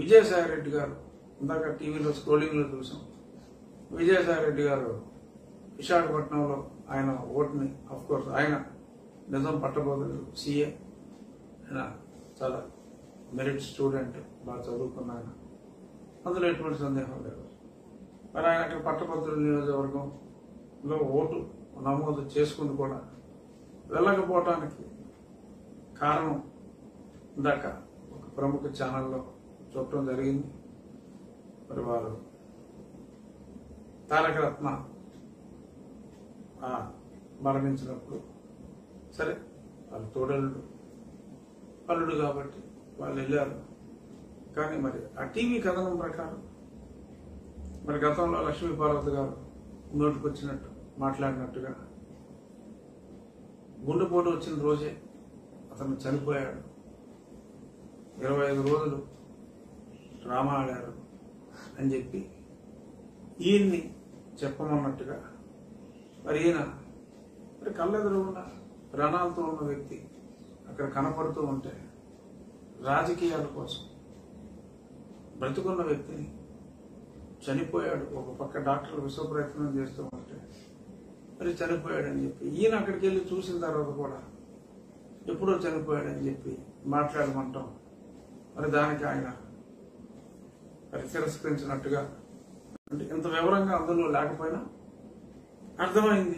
విజయసాయి రెడ్డి గారు ఇందాక టీవీలో స్క్రోలింగ్లో చూసాం విజయసాయి రెడ్డి గారు విశాఖపట్నంలో ఆయన ఓటుని అఫ్ కోర్స్ ఆయన నిజం పట్టబోదు సీఏ ఆయన చాలా మెరిట్ స్టూడెంట్ బాగా చదువుకున్న ఆయన అందులో ఎటువంటి సందేహం లేదు మరి ఆయన అక్కడ పట్టభద్రుల నియోజకవర్గంలో ఓటు నమోదు చేసుకుంది కూడా వెళ్ళకపోవటానికి కారణం ఇందాక ఒక ప్రముఖ ఛానల్లో చూడటం జరిగింది మరి వారు తారక రత్న ఆ, మరణించినప్పుడు సరే వాళ్ళు తోడలుడు అల్లుడు కాబట్టి వాళ్ళు వెళ్ళారు కానీ మరి ఆ టీవీ కథనం ప్రకారం మరి గతంలో లక్ష్మీ పార్వతి గారు నోటికొచ్చినట్టు మాట్లాడినట్టుగా గుండెపోటు వచ్చిన రోజే అతను చనిపోయాడు ఇరవై ఐదు రోజులు డ్రామా ఆడారు అని చెప్పి ఈయన్ని చెప్పమన్నట్టుగా మరి ఈయన మరి కళ్ళెదురు ఉన్న ప్రాణాలతో ఉన్న వ్యక్తి అక్కడ కనపడుతూ ఉంటే రాజకీయాల కోసం బ్రతుకున్న వ్యక్తిని చనిపోయాడు ఒక పక్క డాక్టర్లు విశ్వ ప్రయత్నం చేస్తూ ఉంటే మరి చనిపోయాడని చెప్పి ఈయన అక్కడికి వెళ్ళి చూసిన తర్వాత కూడా ఎప్పుడో చనిపోయాడని చెప్పి మాట్లాడమంటాం మరి దానికి ఆయన మరి తిరస్కరించినట్టుగా అంటే ఇంత వివరంగా అందులో లేకపోయినా అర్థమైంది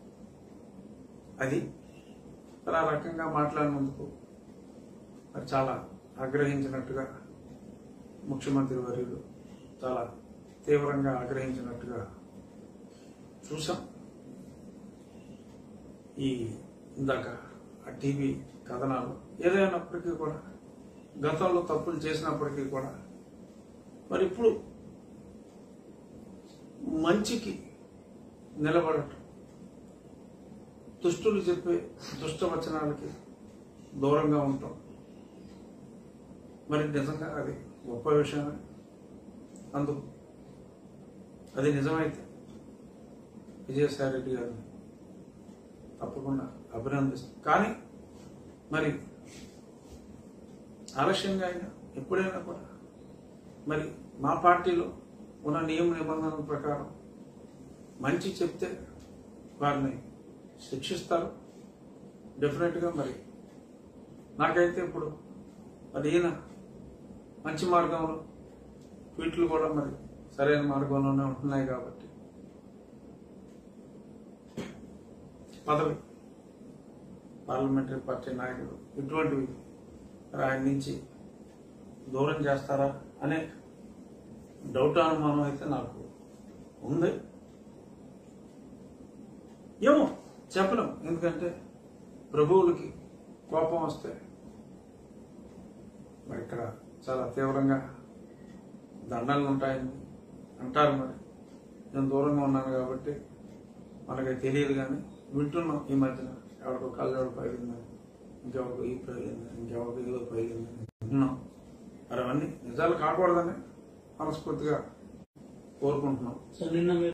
అది మరి ఆ రకంగా మాట్లాడినందుకు మరి చాలా ఆగ్రహించినట్టుగా ముఖ్యమంత్రి వర్యులు చాలా తీవ్రంగా ఆగ్రహించినట్టుగా చూసాం ఈ ఇందాక ఆ టీవీ కథనాలు ఏదైనప్పటికీ కూడా గతంలో తప్పులు చేసినప్పటికీ కూడా మరి ఇప్పుడు మంచికి నిలబడటం దుష్టులు చెప్పే దుష్ట వచనాలకి దూరంగా ఉంటాం మరి నిజంగా అది గొప్ప విషయమే అందుకు అది నిజమైతే విజయసాయి రెడ్డి గారిని తప్పకుండా అభినందిస్తాం కానీ మరి ఆలస్యంగా అయినా ఎప్పుడైనా కూడా మరి మా పార్టీలో ఉన్న నియమ నిబంధనల ప్రకారం మంచి చెప్తే వారిని శిక్షిస్తారు డెఫినెట్గా మరి నాకైతే ఇప్పుడు మరి ఈయన మంచి మార్గంలో ట్వీట్లు కూడా మరి సరైన మార్గంలోనే ఉంటున్నాయి కాబట్టి పదవి పార్లమెంటరీ పార్టీ నాయకుడు ఇటువంటివి మరి ఆయన నుంచి దూరం చేస్తారా అనే డౌట్ అనుమానం అయితే నాకు ఉంది ఏమో చెప్పలేం ఎందుకంటే ప్రభువులకి కోపం వస్తే మరి ఇక్కడ చాలా తీవ్రంగా దండలు ఉంటాయని అంటారు మరి నేను దూరంగా ఉన్నాను కాబట్టి మనకి తెలియదు కానీ వింటున్నాం ఈ మధ్యన ఎవరికో కళ్ళెవడు పగిలిందని ఇంకెవరికో ఈ పగిలిందని ఇంకెవరికో ఏదో పగిలిందని వింటున్నాం మరి అవన్నీ నిజాలు కాకూడదని మనస్ఫూర్తిగా కోరుకుంటున్నాం సార్ నిన్న మీరు